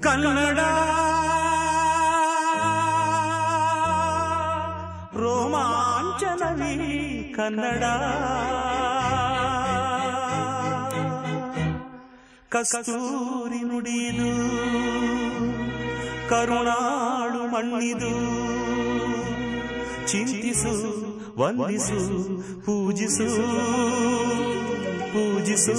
ಕನ್ನಡ ರೋಮಾಂಚನವೀ ಕನ್ನಡ ಕಸ್ತೂರಿ ನುಡಿದು ಕರುಣಾಳು ಮಣ್ಣಿದು ಚಿಂತಿಸು ವಂದಿಸು ಪೂಜಿಸು ಪೂಜಿಸು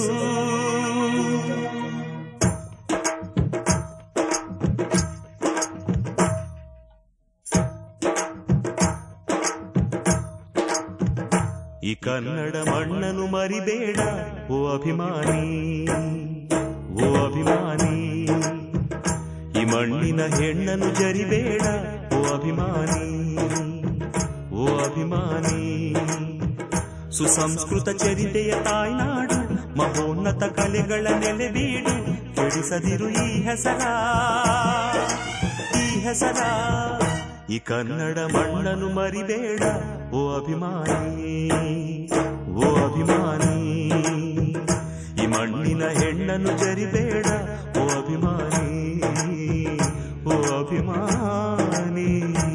ಈ ಕನ್ನಡ ಮಣ್ಣನ್ನು ಮರಿಬೇಡ ಓ ಅಭಿಮಾನಿ ಓ ಅಭಿಮಾನಿ ಈ ಮಣ್ಣಿನ ಹೆಣ್ಣನ್ನು ಜರಿಬೇಡ ಓ ಅಭಿಮಾನಿ ಓ ಅಭಿಮಾನಿ ಸುಸಂಸ್ಕೃತ ಚರಿತೆಯ ತಾಯ್ನಾಡು ಮಹೋನ್ನತ ಕಲೆಗಳ ನೆಲೆಬೀಡು ಕೆಡಿಸದಿರು ಈ ಹೆಸರ ಈ ಹೆಸರ ಈ ಕನ್ನಡ ಮಣ್ಣನ್ನು ಮರಿಬೇಡ ಓ ಅಭಿಮಾನಿ ಓ ಅಭಿಮಾನಿ ಈ ಮಣ್ಣಿನ ಹೆಣ್ಣನ್ನು ಜರಿಬೇಡ ಓ ಅಭಿಮಾನಿ ಓ ಅಭಿಮಾನಿ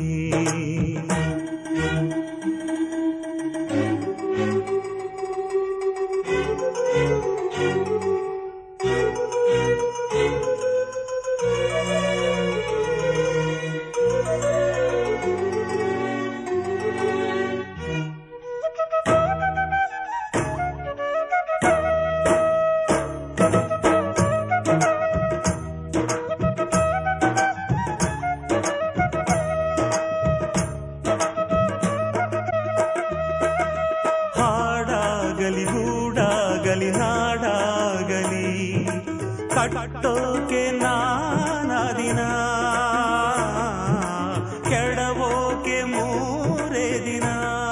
ಹಾಡಾಗಲಿ ಗೂಡಾಗಲಿ ನಾಡಾಗಲಿ ಕಟ್ಟೋಕೆ ನಾನದಿನ ಕೆಡವೋಕೆ ಮೂರೇ ದಿನ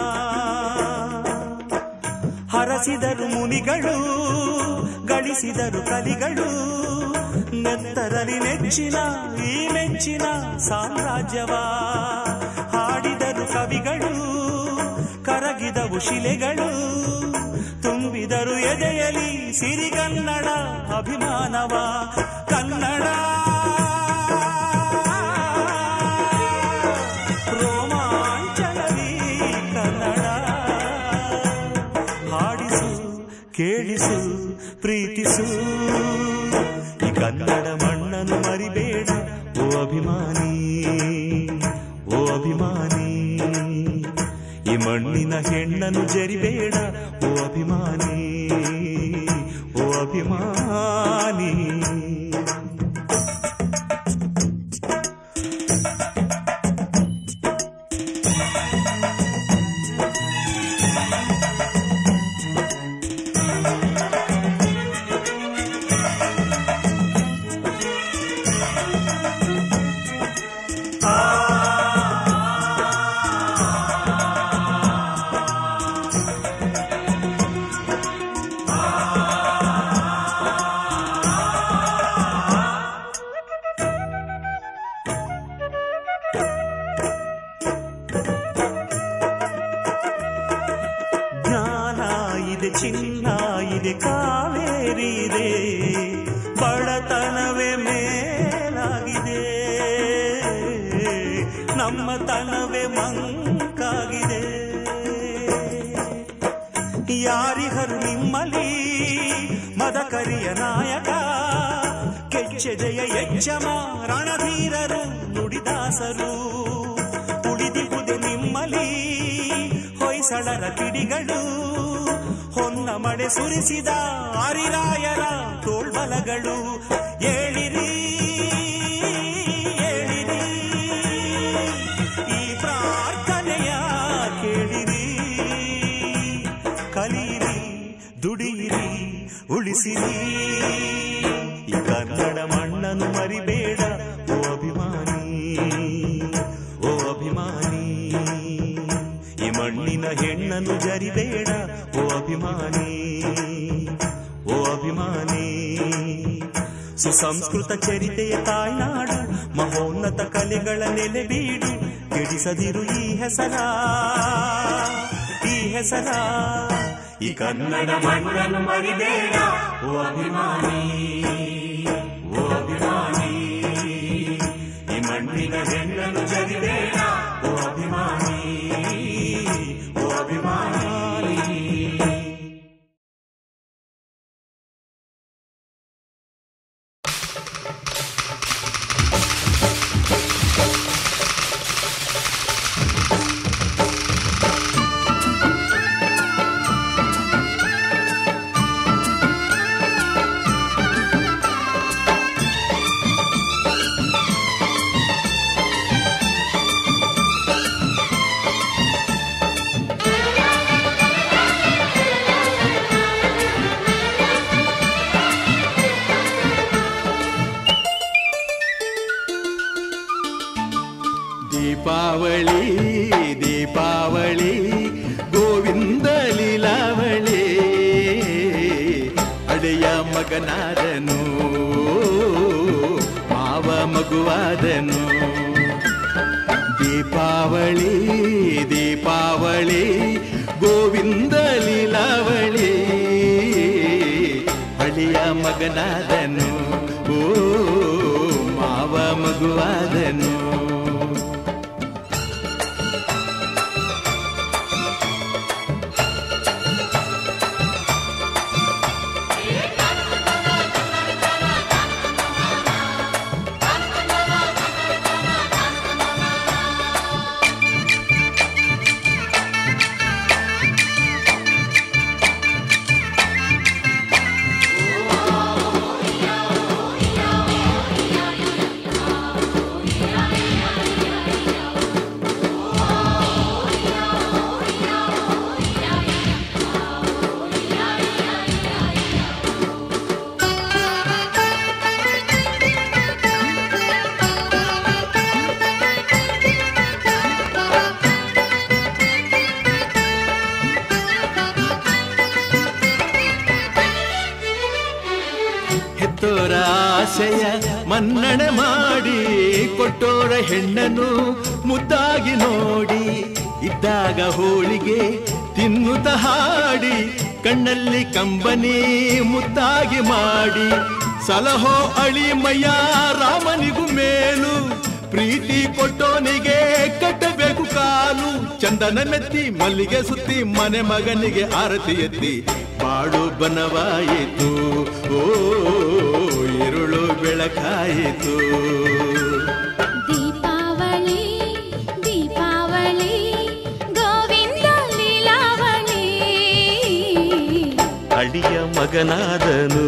ಹರಸಿದರು ಮುನಿಗಳು ಗಳಿಸಿದರು ಕಲಿಗಳು ನೆತ್ತರಲಿ ನೆಚ್ಚಿನ ಈ ಮೆಚ್ಚಿನ ಸಾಮ್ರಾಜ್ಯವ ಹಾಡಿದರು ಕವಿಗಳು ಕರಗಿದವು ಶಿಲೆಗಳು ತುಂಬಿದರು ಎದೆಯಲಿ ಸಿರಿಗನ್ನಡ ಅಭಿಮಾನವ ಕನ್ನಡ ರೋಮಾಂಚನವೀ ಕನ್ನಡ ಹಾಡಿಸು ಕೇಳಿಸು ಪ್ರೀತಿಸು ಈ ಕನ್ನಡ ಮಣ್ಣನ್ನು ಮರಿಬೇಡ ಓ ಅಭಿಮಾನಿ ಓ ಅಭಿಮಾನಿ ಈ ಮಣ್ಣಿನ ಹೆಣ್ಣನ್ನು ಜರಿಬೇಡ ಓ ಅಭಿಮಾನಿ ಓ ಅಭಿಮಾನಿ ಜ್ಞಾನ ಇದೆ ಚಿನ್ನ ಇದೆ ಕಾವೇರಿ ಇದೆ ಬಡತನವೇ ಮೇಲಾಗಿದೆ ನಮ್ಮ ತನವೇ ಮಂಕಾಗಿದೆ ಯಾರಿಗರು ನಿಮ್ಮಲಿ ಮದಕರಿಯ ನಾಯಕ ಕೆಚ್ಚೆ ಜಯ ಯಜ್ಜಮ ರಣಧೀರರು ನುಡಿದಾಸರು ಉಳಿದಿಹುದೆ ನಿಮ್ಮಲಿ ಹೊಯ್ಸಳರ ಕಿಡಿಗಳು ಹೊನ್ನ ಮಳೆ ಸುರಿಸಿದ ಹರಿರಾಯರ ತೋಳ್ಬಲಗಳು ಏಳಿರಿ ಏಳಿರಿ ಈ ಪ್ರಾರ್ಥನೆಯ ಕೇಳಿರಿ ಕಲಿಯಿರಿ ದುಡಿಯಿರಿ ಉಳಿಸಿರಿ ಈ ಕನ್ನಡ ಮಣ್ಣನ್ನು ಮರಿಬೇಡ ಓ ಅಭಿಮಾನಿ ಓ ಅಭಿಮಾನಿ ಈ ಮಣ್ಣಿನ ಹೆಣ್ಣನ್ನು ಜರಿಬೇಡ ಓ ಅಭಿಮಾನಿ ಓ ಅಭಿಮಾನಿ ಸುಸಂಸ್ಕೃತ ಚರಿತೆಯ ತಾಯ್ನಾಡು ಮಹೋನ್ನತ ಕಲೆಗಳ ನೆಲೆಬೀಡು ಕೆಡಿಸದಿರು ಈ ಹೆಸರ ಈ ಹೆಸರ ಈ ಕನ್ನಡ ಮಣ್ಣನ್ನು ಮರಿಬೇಡ ಓ ಅಭಿಮಾನಿ ಓ ಅಭಿಮಾನಿ ಗಂಡಿನ ಹೆಣ್ಣನು ಜರಿಬೇಡ ಓ ಅಭಿಮಾನಿ ಓ ಅಭಿಮಾನಿ ದೀಪಾವಳಿ ದೀಪಾವಳಿ ಗೋವಿಂದ ಲೀಲಾವಳಿ ಅಡೆಯ ಮಗನಾದನು ಮಾವ ಮಗುವಾದನು ದೀಪಾವಳಿ ದೀಪಾವಳಿ ಗೋವಿಂದ ಲೀಲಾವಳಿ ಅಳಿಯ ಮಗನಾದನು ಓ ಮಾವ ಮಗುವಾದನು ಹೆತ್ತೋರ ಆಸೆಯ ಮನ್ನಣೆ ಮಾಡಿ ಕೊಟ್ಟೋರ ಹೆಣ್ಣನು ಮುದ್ದಾಗಿ ನೋಡಿ ಇದ್ದಾಗ ಹೋಳಿಗೆ ತಿನ್ನುತ್ತ ಹಾಡಿ ಕಣ್ಣಲ್ಲಿ ಕಂಬನಿ ಮುದ್ದಾಗಿ ಮಾಡಿ ಸಲಹೋ ಅಳಿಮಯ್ಯ ರಾಮನಿಗೂ ಮೇಲು ಪ್ರೀತಿ ಕೊಟ್ಟೋನಿಗೆ ಕಟ್ಟಬೇಕು ಕಾಲು ಚಂದನ ಮೆತ್ತಿ ಮಲ್ಲಿಗೆ ಸುತ್ತಿ ಮನೆ ಮಗನಿಗೆ ಆರತಿ ಎತ್ತಿ ಬಾಡು ಬನವಾಯಿತು ಓ ഇരുಳು ಬೆಳಕಾಯಿತು ದೀಪಾವಳಿ ದೀಪಾವಳಿ ಗೋವಿಂದ ಲೀಲಾವಳಿ ಅಡಿಯ ಮಗನಾದನು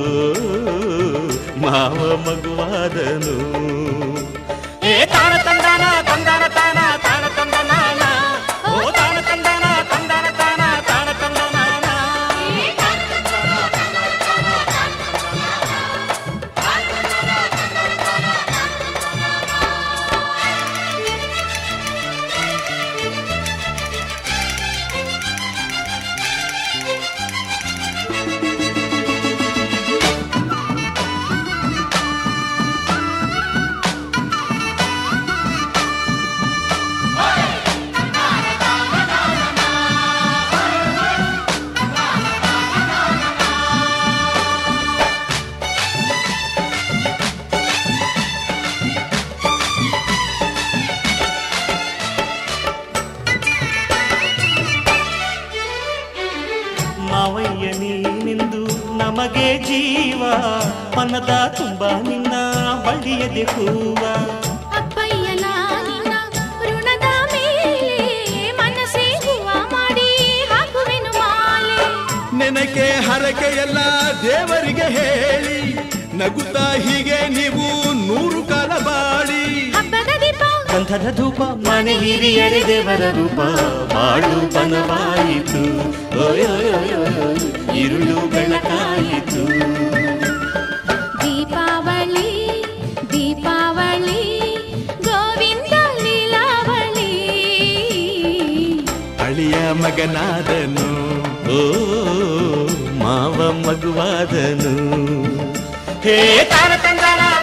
ಮಾವ ಮಗುವಾದನು ಏ ತಾನ ತಂದಾನ ತಂದಾನ ತಾನ ತಾನ ತಂದನಾನ ಓ ತಾನ ತಂದಾನ ತಂದಾನ ತಾನ ತಾನ ತಂದನಾನ ಮಾವಯ್ಯ ನೀನೆಂದು ನಮಗೆ ಜೀವ ಮನದ ತುಂಬ ನಿನ್ನ ಬಳ್ಳಿಯದೆ ಹೂವ ಅಪ್ಪಯ್ಯನ ನಿನ್ನ ಋಣದ ಮೇಲೆ ಮನಸ್ಸೇ ಹೂವ ಮಾಡಿ ಹಾಕುವೆನು ಮಾಲೆ ನೆನಕೆ ಹರಕೆ ಎಲ್ಲ ದೇವರಿಗೆ ಹೇಳಿ ನಗುತ್ತಾ ಹೀಗೆ ನೀವು ನೂರು ಕಾಲ ಬಾಳಿ ಹಬ್ಬದ ದೀಪ ಗಂಧದ ಧೂಪ ಮನೆ ಹಿರಿಯರೆ ದೇವರ ರೂಪ ಬಾಳು ಬನವಾಯಿತು ಓಯೋಯೋಯೋ ഇരുಳು ಬೆಳಕಾಯಿತು ದೀಪಾವಳಿ ದೀಪಾವಳಿ ಗೋವಿಂದ ಲೀಲಾವಳಿ ಅಳಿಯ ಮಗನಾದನು ಓ ಮಾವ ಮಗುವಾದನು ಹೇ ತಾನ ತಂದಾನ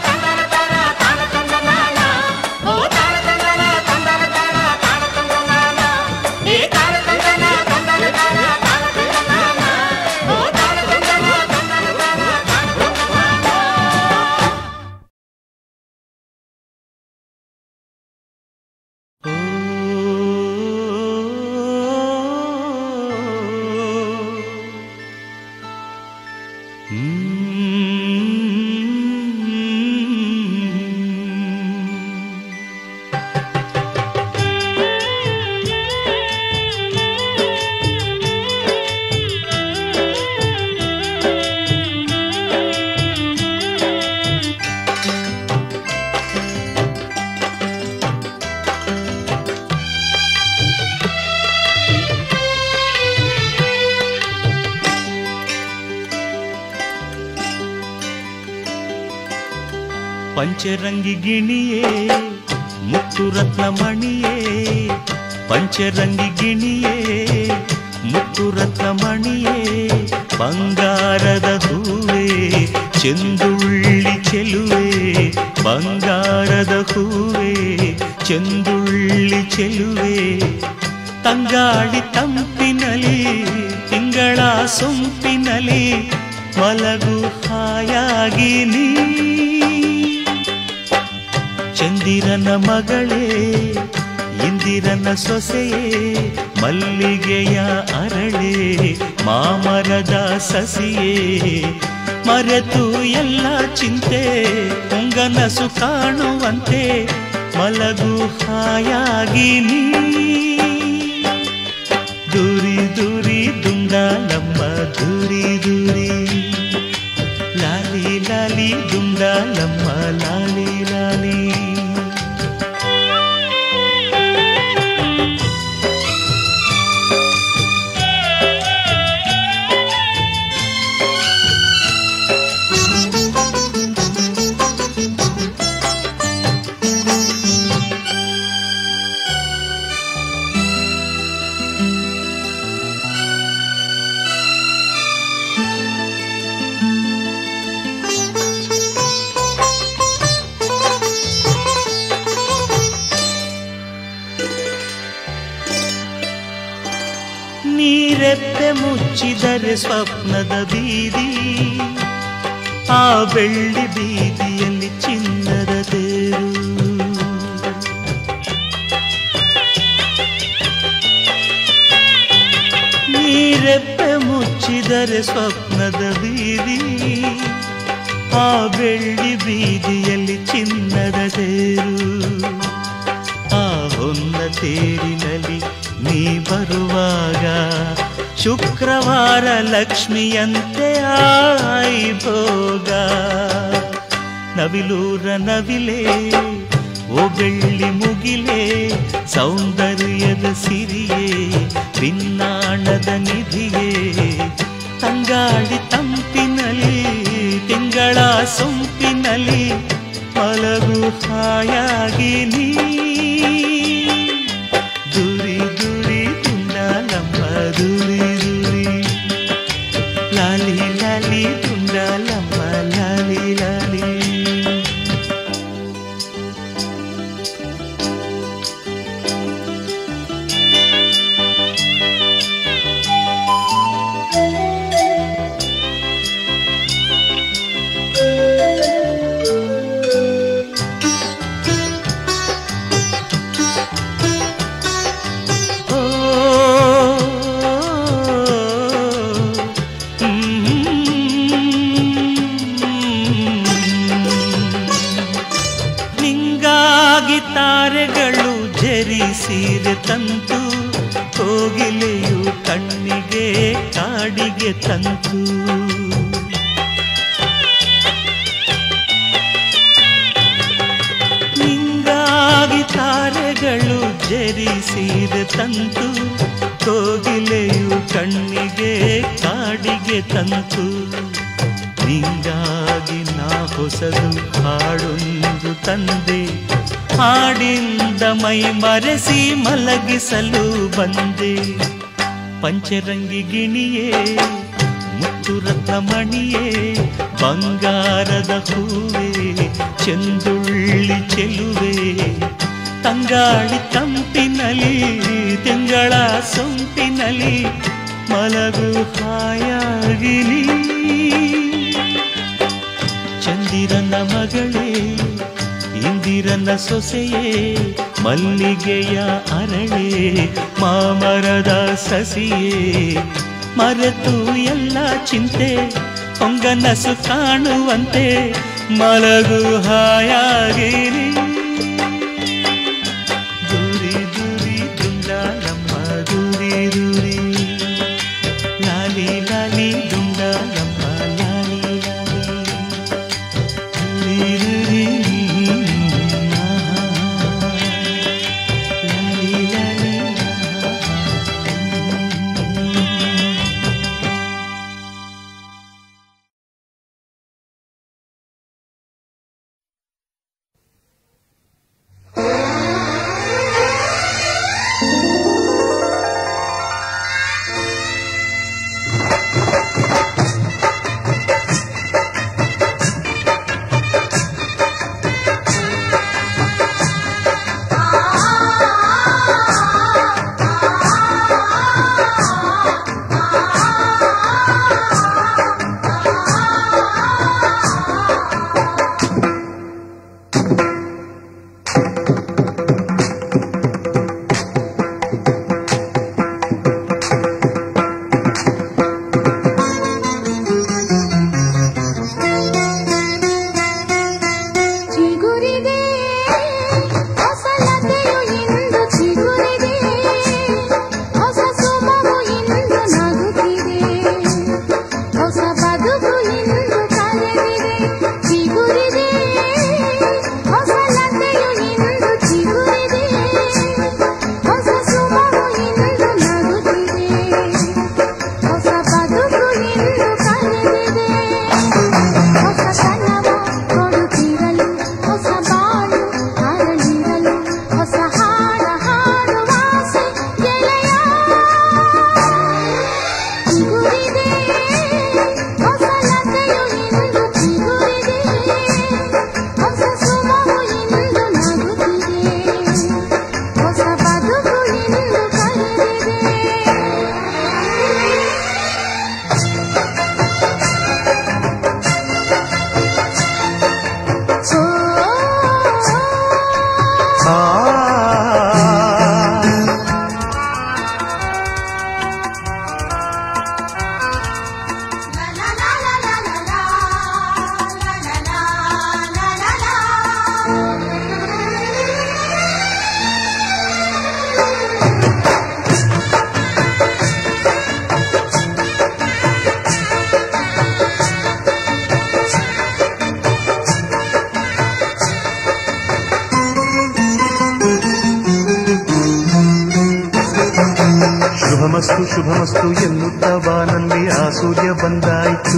ಪಂಚರಂಗಿ ಗಿಣಿಯೇ ಮುತ್ತು ರತ್ನ ಮಣಿಯೇ ಪಂಚರಂಗಿ ಗಿಣಿಯೇ ಮುತ್ತು ರತ್ನ ಮಣಿಯೇ ಬಂಗಾರದ ಹೂವೇ ಚೆಂದುಳ್ಳಿ ಚೆಲುವೆ ಬಂಗಾರದ ಹೂವೇ ಚೆಂದುಳ್ಳಿ ಚೆಲುವೆ ತಂಗಾಳಿ ತಂಪಿನಲಿ ತಿಂಗಳ ಸೊಂಪಿನಲಿ ಮಲಗು ಹಾಯಾಗಿ ನೀ ಚಂದಿರನ ಮಗಳೇ ಇಂದಿರನ ಸೊಸೆಯೇ ಮಲ್ಲಿಗೆಯ ಅರಳೆ ಮಾಮರದ ಸಸಿಯೇ ಮರೆತು ಎಲ್ಲ ಚಿಂತೆ ಹೊಂಗನಸು ಕಾಣುವಂತೆ ಮಲಗು ಹಾಯಾಗಿ ನೀ ದೂರಿ ದೂರಿ ದುಂಡಾಲಮ್ಮ ದೂರಿ ದೂರಿ ಲಾಲಿ ಲಾಲಿ ದುಂಡಾಲಮ್ಮ ಲಾಲಿ ಲಾಲಿ ನೀರೆಪ್ಪೆ ಮುಚ್ಚಿದರೆ ಸ್ವಪ್ನದ ಬೀದಿ ಆ ಬೆಳ್ಳಿ ಬೀದಿಯಲ್ಲಿ ಚಿನ್ನದ ತೇರು ನೀರೆಪ್ಪೆ ಮುಚ್ಚಿದರೆ ಸ್ವಪ್ನದ ಬೀದಿ ಆ ಬೆಳ್ಳಿ ಬೀದಿಯಲ್ಲಿ ಚಿನ್ನದ ತೇರು ಆ ಹೊನ್ನ ತೇರಿನಲ್ಲಿ ನೀ ಬರುವಾಗ ಶುಕ್ರವಾರ ಲಕ್ಷ್ಮಿಯಂತೆ ಆಯಿ ಭೋಗ ನವಿಲೂರ ನವಿಲೆ ಓ ಬೆಳ್ಳಿ ಮುಗಿಲೆ ಸೌಂದರ್ಯದ ಸಿರಿಯೇ ಭಿನ್ನಾಣದ ನಿಧಿಯೇ ತಂಗಾಳಿ ತಂಪಿನಲ್ಲಿ ತಿಂಗಳ ಸೊಂಪಿನಲ್ಲಿ ಮಲಗು ಹಾಯಾಗಿ ನೀ ದೂರಿ ದೂರಿ ತುಂಡಾಲಮ್ಮ ದೂರಿ ದೂರಿ ಲಾಲಿ ಲಾಲಿ ತುಂಡಾಲಮ್ಮ ಲಾಲಿ ಲಾಲಿ ಓ ನಿಂಗಾಗಿ ತಾರೆಗಳು ಜರಿಸಿರೆ ತಂತು ಕೋಗಿಲೆಯು ಕಣ್ಣಿಗೆ ಕಾಡಿಗೆ ತಂತು ನಿಂಗಾಗಿ ತಾರೆಗಳು ಜರಿಸಿದ ತಂತು ಕೋಗಿಲೆಯು ಕಣ್ಣಿಗೆ ಕಾಡಿಗೆ ತಂತು ನಿಂಗಾಗಿ ನಾ ಹೊಸದು ಹಾಡೊಂದು ತಂದೆ ಹಾಡಿಂದ ಮೈ ಮರೆಸಿ ಮಲಗಿಸಲು ಬಂದೆ ಪಂಚರಂಗಿ ಗಿಣಿಯೇ ಮುತ್ತು ರತ್ನ ಮಣಿಯೇ ಬಂಗಾರದ ಹೂವೇ ಚೆಂದುಳ್ಳಿ ಚೆಲುವೆ ತಂಗಾಳಿ ತಂಪಿನಲಿ ತಿಂಗಳ ಸೊಂಪಿನಲಿ ಮಲಗು ಹಾಯಾಗಿ ನೀ ಚಂದಿರನ ಮಗಳೇ ಇಂದಿರನ ಸೊಸೆಯೇ ಮಲ್ಲಿಗೆಯ ಅರಳೆ ಮಾಮರದ ಸಸಿಯೇ ಮರೆತು ಎಲ್ಲ ಚಿಂತೆ ಹೊಂಗನಸು ಕಾಣುವಂತೆ ಮಲಗು ಹಾಯಾಗಿರಿ ದೂರಿ ದೂರಿ ದುಂಡಾಲಮ್ಮ ದೂರಿ ದೂರಿ ಲಾಲಿ ಲಾಲಿ ದುಂಡಾಲಮ್ಮ ಲಾಲಿ ಲಾಲಿ ದೂರಿ ಶುಭಮಸ್ತು ಶುಭಮಸ್ತು ಎನ್ನುತ್ತ ಬಾನಲ್ಲಿ ಆ ಸೂರ್ಯ ಬಂದಾಯ್ತು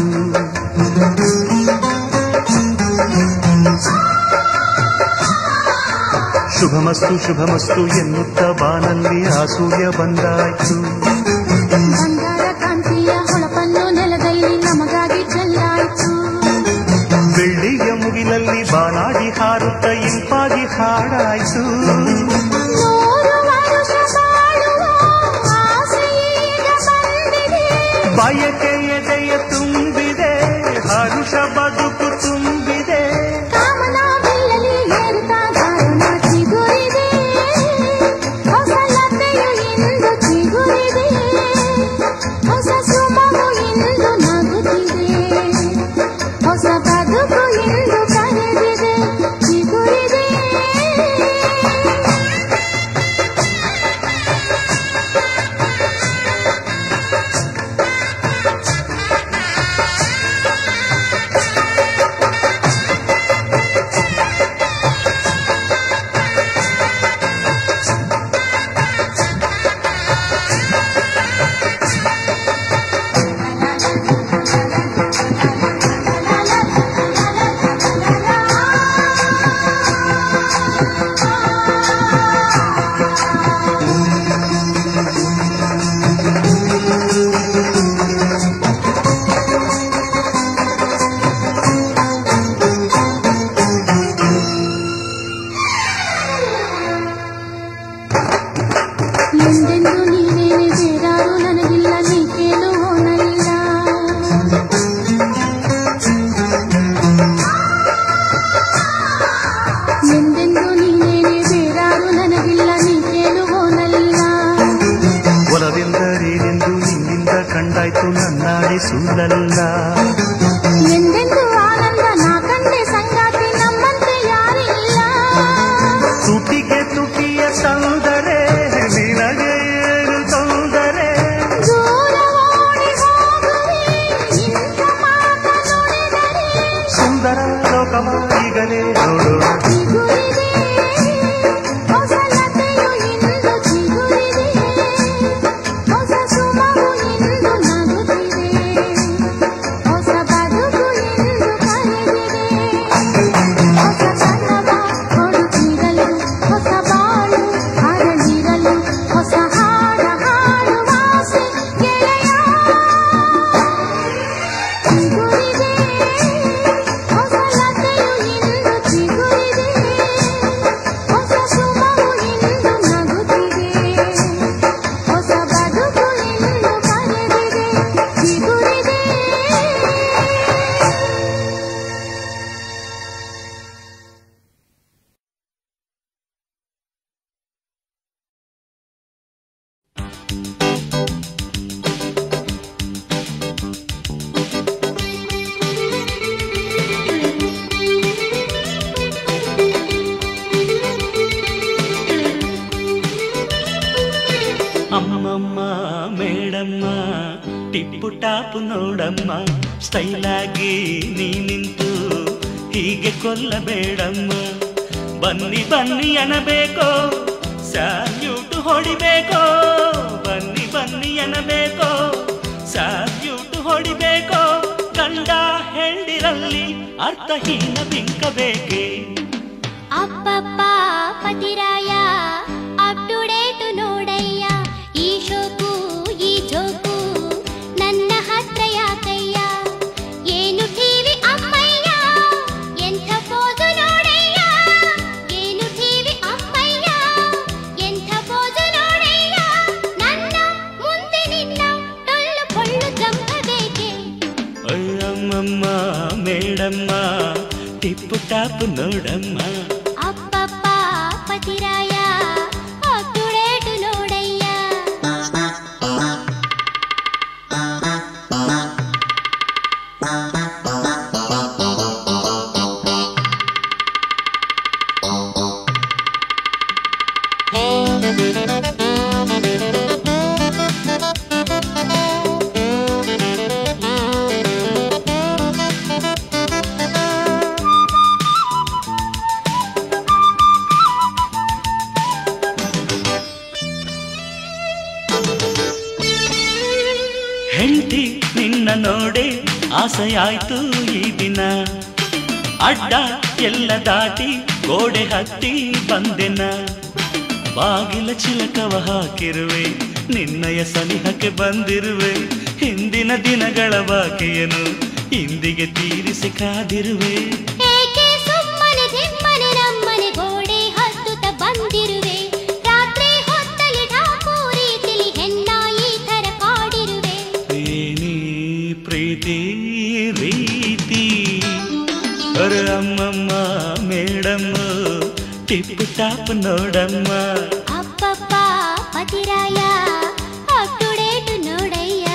ಶುಭಮಸ್ತು ಶುಭಮಸ್ತು ಎನ್ನುತ್ತ ಬಾನಲ್ಲಿ ಆ ಸೂರ್ಯ ಬಂದಾಯ್ತು ಬಂಗಾರ ಕಾಂತಿಯ ಹೊಳಪನ್ನು ನೆಲದಲ್ಲಿ ನಮಗಾಗಿ ಚೆಲ್ಲಾಯ್ತು ಬೆಳ್ಳಿಯ ಮುಗಿಲಲ್ಲಿ ಬಾನಾಡಿ ಹಾರುತ್ತ ಇಂಪಾಗಿ ಹಾಡಾಯ್ತು ನೂರು ವರುಷ ಬಾಳುವ ಆಸೆ ಈಗ ಬಂದಿದೆ ಬಯಕೆ ಎದೆಯ ತುಂಬಿದೆ ಹರುಷ ಬದುಕು ತುಂಬಿದೆ ಕಾಮನ ಬಿಲ್ಲಲಿ ಏರುತ್ತಾ ಗಾರುಣ ಚಿಗುರಿದೆ ಹೊಸ ಲತೆಯು ಇಂದು ಚಿಗುರಿದೆ ಹೊಸ ಸುಮವು ಇಂದು ನಗುತ್ತಿದೆ ಹೊಸ ಬದುಕು ಇಂದು ಕರೆದಿದೆ ಚಿಗುರಿದೆ ಎಂದೆಂದು ನೀನೇನೆ ಬೇರಾರು ನನಗಿಲ್ಲ ನೀ ಕೇಳುವೋನಲ್ಲ ಎಂದೆಂದು ನೀನೇನೆ ಬೇರಾರು ನನಗಿಲ್ಲ ನೀ ಕೇಳುವೋನಲ್ಲ ಒಲವೆಂದರೇನೆಂದು ನಿನ್ನಿಂದ ಕಂಡಾಯ್ತು ನನ್ನಾಡಿ ಸುಳ್ಳಲ್ಲ ಎಂದೆಂದು ಆನಂದ ನಾ ಕಂಡೆ ಸಂಗಾತಿ ನಮ್ಮಂತೆ ಯಾರಿಲ್ಲ ತುಟಿಗೆ ತುಟಿಯ ತಂದರೆ ನಿನಗೆ ಏನು ತೊಂದರೆ ದೂರ ಓಡಿ ಹೋಗುವೆ ಇಂಥ ಮಾತ ನುಡಿದರೆ ಸುಂದರ ಲೋಕವ ಈಗಲೇ ನೋಡೋಣ ಚಿಗುರಿದೆ ಹೊಸ ಲತೆಯು ಇಂದು ಚಿಗುರಿದೆ ಹೊಸ ಸುಮವು ಇಂದು ನಗುತ್ತಿದೆ ಹೊಸ ಬದುಕು ಇಂದು ಕರೆದಿದೆ ಹೊಸ ಕನ್ನಡ ಕೊಡುತ್ತಿರಲು ಹೊಸ ಬಾಳು ಅರಳಿರಲು ಹೊಸ ಹಾಡ ಹಾಡುವ ಆಸೆ ಗೆಳೆಯ ಚಿಗುರಿದೆ ಹೊಸ ಲತೆಯು ಇಂದು ಚಿಗುರಿದೆ ಹೊಸ ಸುಮವು ಇಂದು ನಗುತ್ತಿದೆ ಹೊಸ ಬದುಕು ಇಂದು ಕರೆದಿದೆ ಚಿಗುರಿದೆ ಅಮ್ಮಮ್ಮ ಮೇಡಮ್ಮ ಟಿಪ್ಪು ಟಾಪು ನೋಡಮ್ಮ ಸ್ಟೈಲಾಗಿ ನೀ ನಿಂತು ಹೀಗೆ ಕೊಲ್ಲಬೇಡಮ್ಮ ಬನ್ನಿ ಬನ್ನಿ ಅನ್ನಬೇಕೋ ಸ್ಯಾಲ್ಯೂಟ್ ಹೊಡಿಬೇಕೋ ಬನ್ನಿ ಬನ್ನಿ ಅನ್ನಬೇಕೋ ಸ್ಯಾಲ್ಯೂಟ್ ಹೊಡಿಬೇಕೋ ಗಂಡ ಹೆಂಡಿರಲ್ಲಿ ಅರ್ಥಹೀನ ಬಿಂಕಬೇಕೆ ಅಪ್ಪಪ್ಪ ಪತಿರಾಯ ಅಪ್ ಟು ಡೇಟ್ ನೋಡಯ್ಯ ಈ ಶೋಕು ಈ ಜೋಕು ನನ್ನ ಹತ್ರ ಯಾಕಯ್ಯ ಏನು ಟಿವಿ ಅಮ್ಮಯ್ಯ ಎಂಥ ಪೋಜು ನೋಡಯ್ಯ ಏನು ಟಿವಿ ಅಮ್ಮಯ್ಯ ಎಂಥ ಪೋಜು ನೋಡಯ್ಯ ನನ್ನ ಮುಂದೆ ನಿನ್ನ ಟೊಳ್ಳು ಪೊಳ್ಳು ಜಂಪಬೇಕೆ ಅಯ್ಯಮ್ಮಮ್ಮ ಮೇಡಮ್ಮ ಟಿಪ್ಪು ಟಾಪು ನೋಡಮ್ಮ ಅಪ್ಪಪ್ಪ ಪತಿರಾಯ ಅಪ್ ಟು ಡೇಟ್ ನೋಡಯ್ಯ ನೋಡೆ ಆಸೆಯಾಯ್ತು ಈ ದಿನ ಅಡ್ಡ ಎಲ್ಲ ದಾಟಿ ಗೋಡೆ ಹತ್ತಿ ಬಂದೆನ ಬಾಗಿಲ ಚಿಲಕವ ಹಾಕಿರುವೆ ನಿನ್ನಯ ಸನಿಹಕ್ಕೆ ಬಂದಿರುವೆ ಹಿಂದಿನ ದಿನಗಳ ಬಾಕಿಯನು ಇಂದಿಗೆ ತೀರಿಸಿ ಕಾದಿರುವೆ ಏಕೆ ಸುಮ್ಮನೆ ದಿಮ್ಮನೆ ನಮ್ಮನೆ ಗೋಡೆ ಹತ್ತುತ್ತ ಬಂದಿರುವೆ ರಾತ್ರಿ ಹೊತ್ತಲಿ ಢಾಕು ರೀತಿಲಿ ಹೆಣ್ಣ ಈ ತರ ಕಾಡಿರುವೆ ಏನಿ ಪ್ರೀತಿ ರೀತಿ ಅರೆ ಅಮ್ಮಮ್ಮ ಮೇಡಮ್ಮ ಟಿಪ್ಪು ಟಾಪ್ ನೋಡಮ್ಮ ಅಪ್ಪಪ್ಪ ಪತಿರಾಯ ಅಪ್ ಟು ಡೇಟ್ ನೋಡಯ್ಯ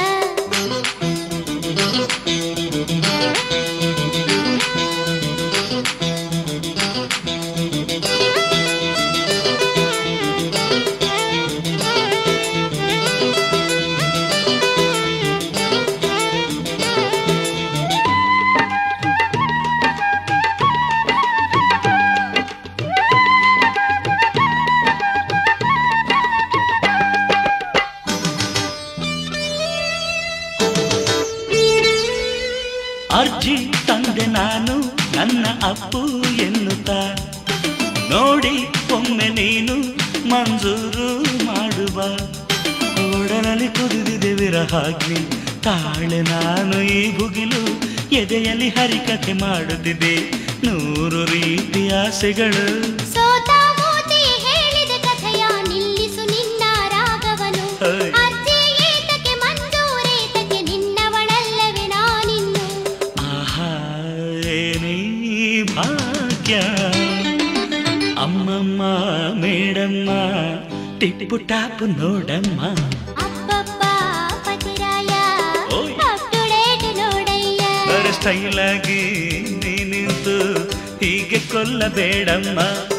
ಅರ್ಜಿ ತಂದೆ ನಾನು ನನ್ನ ಅಪ್ಪು ಎನ್ನುತ್ತ ನೋಡಿ ಒಮ್ಮೆ ನೀನು ಮಂಜೂರು ಮಾಡುವ ಓಡನಲ್ಲಿ ಕುದಿದಿದೆ ವಿರಹಾಗ್ನಿ ತಾಳೆ ನಾನು ಈ ಭುಗಿಲು ಎದೆಯಲ್ಲಿ ಹರಿಕತೆ ಮಾಡುತ್ತಿದೆ ನೂರು ರೀತಿ ಆಸೆಗಳು ಸೋತ ಮೋತಿ ಹೇಳಿದ ಕಥೆಯ ನಿಲ್ಲಿಸು ನಿನ್ನ ರಾಗವನು ಹೈ. ಅರ್ಜಿ ಏತಕ್ಕೆ ಮಂಜೂರೇತಕ್ಕೆ ನಿನ್ನವಳಲ್ಲವೇ ನಾನಿನ್ನು ಆಹಾ ಏನೇ ಭಾಗ್ಯ ಅಮ್ಮಮ್ಮ ಮೇಡಮ್ಮ ಟಿಪ್ಪು ಟಾಪು ನೋಡಮ್ಮ ಅಪ್ಪಪ್ಪ ಪತಿರಾಯ ಓಯ್. ಅಪ್ ಟು ಡೇಟ್ ನೋಡಯ್ಯ ಬರ ಸ್ಟೈಲ್ ಆಗಿ ನೀ ನಿಂತು ಹೀಗೆ ಕೊಲ್ಲಬೇಡಮ್ಮ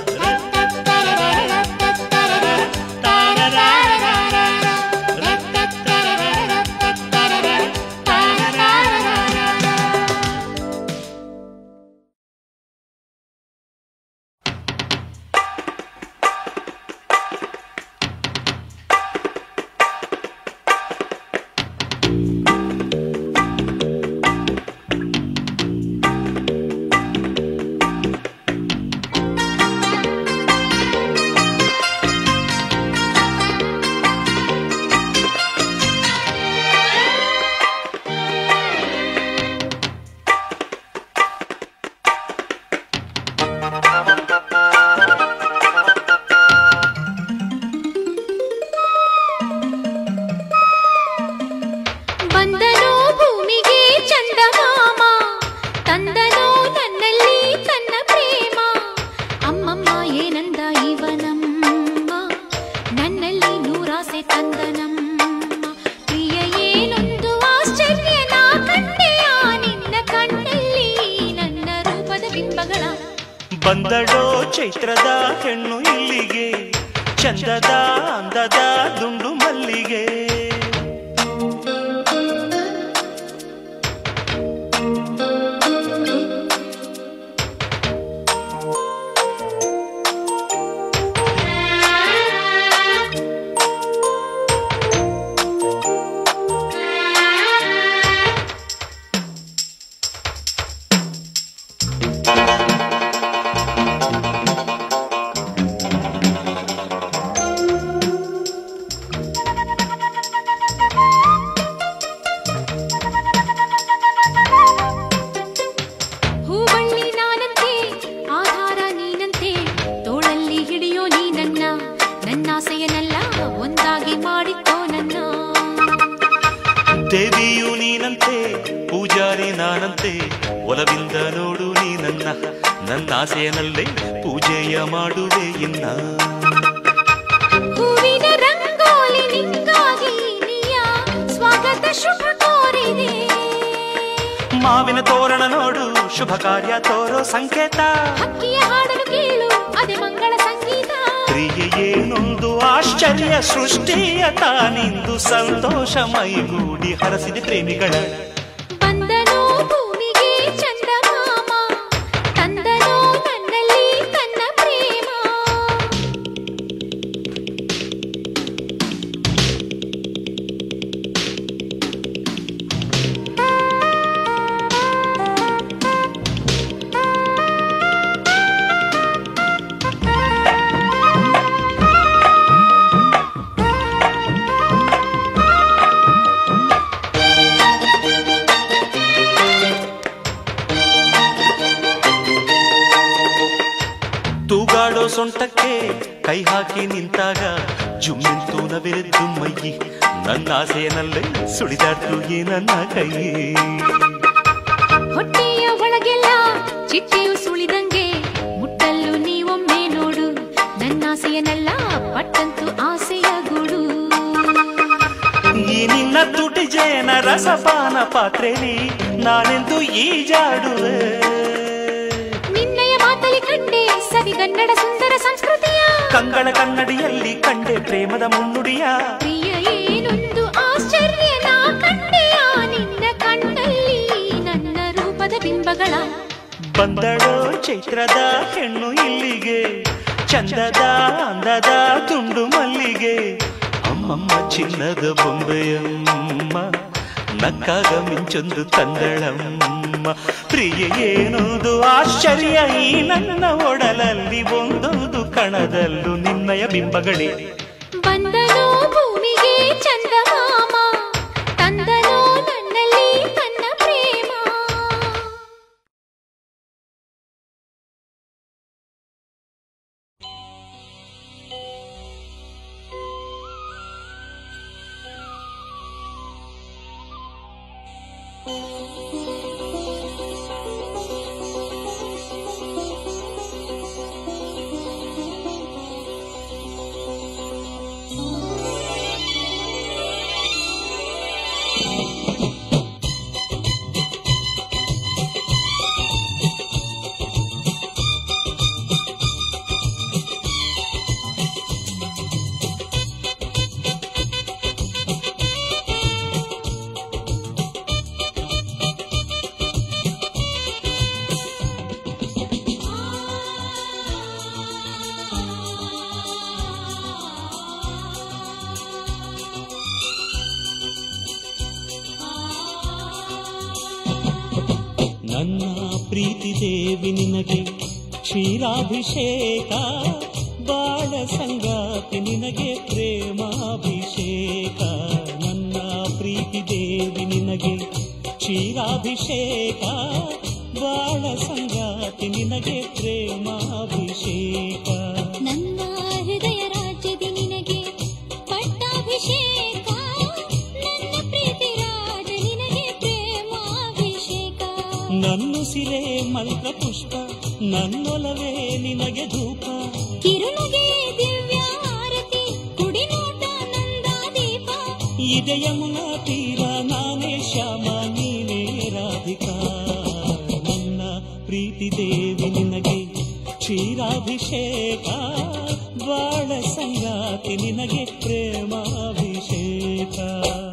ಬಂದನೋ ಭೂಮಿಗೆ ಚಂದಮಾಮ ತಂದನೋ ನನ್ನಲ್ಲಿ ತನ್ನ ಪ್ರೇಮ ಅಮ್ಮಮ್ಮ ಏನಂದ ಇವನಮ್ಮ ನನ್ನಲ್ಲಿ ನೂರಾಸೆ ತಂದನಮ್ಮ ಪ್ರಿಯ ಏನೊಂದು ಆಶ್ಚರ್ಯ ನಾ ಕಂಡೆಯ ನಿನ್ನ ಕಣ್ಣಲ್ಲಿ ನನ್ನ ರೂಪದ ಬಿಂಬಗಳ ಬಂದಡೋ ಚೈತ್ರದ ಹೆಣ್ಣು ಇಲ್ಲಿಗೆ ಚಂದದ ಅಂದದ ದುಂಡು ಮಲ್ಲಿಗೆ ಹೂಬಳ್ಳಿ ನಾನಂತೆ ಆಧಾರ ನೀನಂತೆ ತೋಳಲ್ಲಿ ಹಿಡಿಯೋ ನೀ ನನ್ನ ನನ್ನಾಸೆಯನಲ್ಲ ಒಂದಾಗಿ ಮಾಡಿಕೋ ನನ್ನ ದೇವಿಯು ನೀನಂತೆ ಪೂಜಾರಿ ನಾನಂತೆ ಒಲವಿಂದ ನೋಡು ನೀ ನನ್ನ ನನ್ನ ಆಸೆಯನಲ್ಲೇ ಪೂಜೆಯ ಮಾಡುವೆ ಇನ್ನ ಹೂವಿನ ರಂಗೋಲಿ ನಿಂಗಾಗಿ ನೀಯ ಸ್ವಾಗತ ಶುಭ ಕೋರಿದೆ ಮಾವಿನ ತೋರಣ ನೋಡು ಶುಭ ಕಾರ್ಯ ತೋರೋ ಸಂಕೇತ ಹಕ್ಕಿಯ ಹಾಡಲು ಕೇಳು ಅದೇ ಮಂಗಳ ಸಂಗೀತ ಕ್ರಿಯೆ ಏನೊಂದು ಆಶ್ಚರ್ಯ ಸೃಷ್ಟಿಯ ತಾನಿಂದು ಸಂತೋಷ ಮೈಗೂಡಿ ಹರಸಿದ ಪ್ರೇಮಿಗಳ ಬಂದನೋ ಭೂಮಿಗೆ ಚಂದಮಾಮ ತಂದನೋ ನನ್ನಲ್ಲಿ ತನ್ನ ಪ್ರೇಮ ಆ ತೂಗಾಡೋ ಸೊಂಟಕ್ಕೆ ಕೈ ಹಾಕಿ ನಿಂತಾಗ ಜುಮ್ಮಿಂತು ನವಿರೆದ್ದು ಮೈಯಿ ನನ್ನ ಆಸೆಯನಲ್ಲೇ ಸುಳಿದಾಡ್ತು ಈ ನನ್ನ ಕೈ ಹೊಟ್ಟೆಯ ಒಳಗೆಲ್ಲ ಚಿಟ್ಟೆಯು ಸುಳಿದಂಗೆ ಮುಟ್ಟಲು ನೀವೊಮ್ಮೆ ನೋಡು ನನ್ನಾಸೆಯನಲ್ಲ ಪಟ್ಟಂತು ಆಸೆಯ ಗೂಡು ಈ ನಿನ್ನ ತುಟಿ ಜೇನ ರಸಪಾನ ಪಾತ್ರೆಲಿ ನಾನೆಂದು ಈಜಾಡುವೆ ನಿನ್ನಯ ಮಾತಲಿ ಕಂಡೆ ಸವಿಗನ್ನಡ ಸುಂದರ ಸಂಸ್ಕೃತಿಯ ಕಂಗಳ ಕನ್ನಡಿಯಲ್ಲಿ ಕಂಡೆ ಪ್ರೇಮದ ಮುನ್ನುಡಿಯ ಪ್ರಿಯ ಏನೊಂದು ಆಶ್ಚರ್ಯ ನಾ ಕಂಡೆಯ ನಿನ್ನ ಕಣ್ಣಲ್ಲಿ ನನ್ನ ರೂಪದ ಬಿಂಬಗಳ ಬಂದಳೋ ಚೈತ್ರದ ಹೆಣ್ಣು ಇಲ್ಲಿಗೆ ಚಂದದ ಅಂದದ ತುಂಡು ಮಲ್ಲಿಗೆ ಅಮ್ಮಮ್ಮ ಚಿನ್ನದ ಬೊಂಬೆಯಮ್ಮ ನಕ್ಕಾಗ ಮಿಂಚೊಂದು ತಂದಳಮ್ಮ ಪ್ರಿಯ ಏನೊಂದು ಆಶ್ಚರ್ಯ ಈ ನನ್ನ ಒಡಲಲ್ಲಿ ಒಂದೊಂದು ಕಣದಲ್ಲೂ ನಿನ್ನಯ ಬಿಂಬಗಳೇ ಬಂದನೋ ಭೂಮಿಗೆ ಚಂದಮಾಮ ತಂದನೋ ನನ್ನಲ್ಲಿ ತನ್ನ ಪ್ರೇಮ ನನ್ನ ಪ್ರೀತಿ ದೇವಿ ನಿನಗೆ ಕ್ಷೀರಾಭಿಷೇಕ ಬಾಳ ಸಂಗಾತಿ ನಿನಗೆ ಪ್ರೇಮಾಭಿಷೇಕ ನನ್ನ ಪ್ರೀತಿ ದೇವಿ ನಿನಗೆ ಕ್ಷೀರಾಭಿಷೇಕ ಬಾಳ ಸಂಗಾತಿ ನಿನಗೆ ಪ್ರೇಮಾಭಿಷೇಕ ನನ್ನ ಹೃದಯ ರಾಜ್ಯದಿ ನಿನಗೆ ಪಟ್ಟಾಭಿಷೇಕ ನನ್ನ ಪ್ರೀತಿ ರಾಜ ನಿನಗೆ ಪ್ರೇಮಾಭಿಷೇಕ ನನ್ನುಸಿರೇ ಮಂತ್ರ ಪುಷ್ಪ ನನ್ನೊಲವೇ ನಿನಗೆ ಧೂಪ ಕಿರುನಗೆ ದಿವ್ಯ ಆರತಿ ಕುಡಿನೋಟ ನಂದಾದೀಪ ಇದೆ ಯಮುನಾ ತೀರ ನಾನೇ ಶ್ಯಾಮ ನೀನೇ ರಾಧಿಕಾ ನನ್ನ ಪ್ರೀತಿ ದೇವಿ ನಿನಗೆ ಕ್ಷೀರಾಭಿಷೇಕ ಬಾಳ ಸಂಗಾತಿ ನಿನಗೆ ಪ್ರೇಮಾಭಿಷೇಕ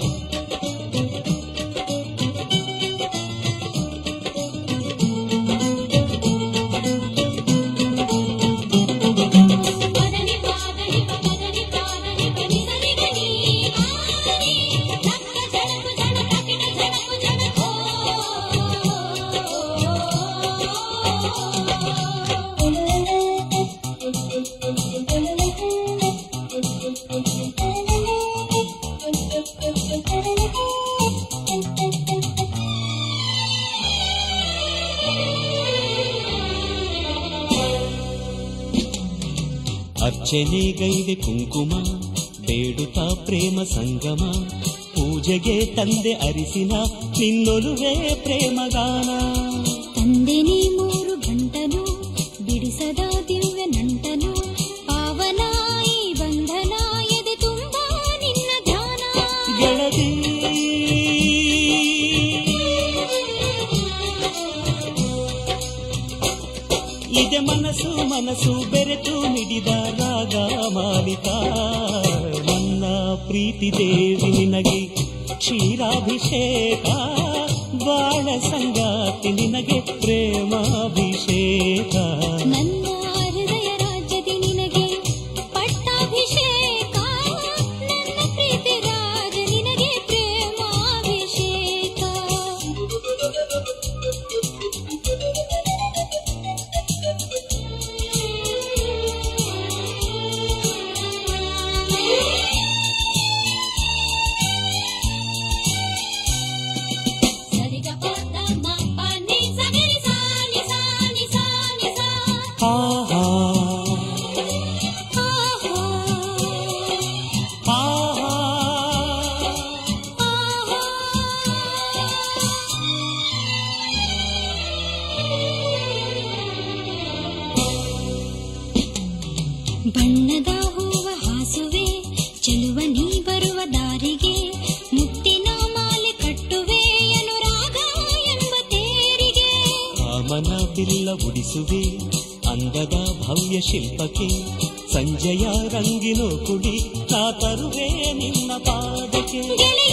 ಪದನಿ ಪಾದನಿ ಪದನಿ ಪಾದನಿ ಪನಿ ಸರಿ ಗನಿ ಆನಿ ಲಕ್ಕ ಜಡಕು ಜಡ ಕಕಿಟ ಜಡಕು ಜಡಕೋ ಅರ್ಚನೆಗೈದೆ ಕುಂಕುಮ ಬೇಡುತ್ತಾ ಪ್ರೇಮ ಸಂಗಮ ಪೂಜೆಗೆ ತಂದೆ ಅರಿಸಿನ ನಿನ್ನೊಲುವೆ ಪ್ರೇಮಗಾನ ತಂದೆನಿ ಮೂರು ಗಂಟನು ಬಿಡಿಸದ ದಿವ್ಯ ನಂಟನು ಪಾವನ ಈ ಬಂಧನ ಎದೆ ತುಂಬಾ ನಿನ್ನ ಧ್ಯಾನ ಗೆಳತಿ ಇದೆ ಮನಸ್ಸು ಮನಸ್ಸು ಬೆರೆತು ಮಿಡಿದ ರಾಗ ಮಾಲಿಕ ನನ್ನ ಪ್ರೀತಿ ದೇವಿ ನಿನಗೆ ಕ್ಷೀರಾಭಿಷೇಕ ಬಾಳ ಸಂಗಾತಿ ನಿನಗೆ ಪ್ರೇಮಾಭಿಷೇಕ ನನ್ನ ಹೃದಯ ರಾಜ್ಯದಿ ನಿನಗೆ ಪಟ್ಟಾಭಿಷೇಕ ನನ್ನ ಪ್ರೀತಿ ರಾಜ ನಿನಗೆ ಪ್ರೇಮಾಭಿಷೇಕ ಸರಿಗ ಪದ ಮ ಪ ನಿ ಸ ಗ ರಿ ಸ ನಿ ಸ ನಿ ಸ ನಿ ಸ ಬಣ್ಣದ ಹೂವ ಹಾಸುವೆ ಚೆಲುವ ನೀ ಬರುವ ದಾರಿಗೆ ಮುತ್ತಿನ ಮಾಲೆ ಕಟ್ಟುವೆ ಅನುರಾಗ ಎಂಬ ತೇರಿಗೆ ಕಾಮನ ಬಿಲ್ಲ ಉಡಿಸುವೆ ಅಂದದ ಭವ್ಯ ಶಿಲ್ಪಕ್ಕೆ ಸಂಜೆಯ ರಂಗಿನ ಕುಡಿ ನಾ ತರುವೆ ನಿನ್ನ ಪಾದಕ್ಕೆ ಗೆಳೆಯ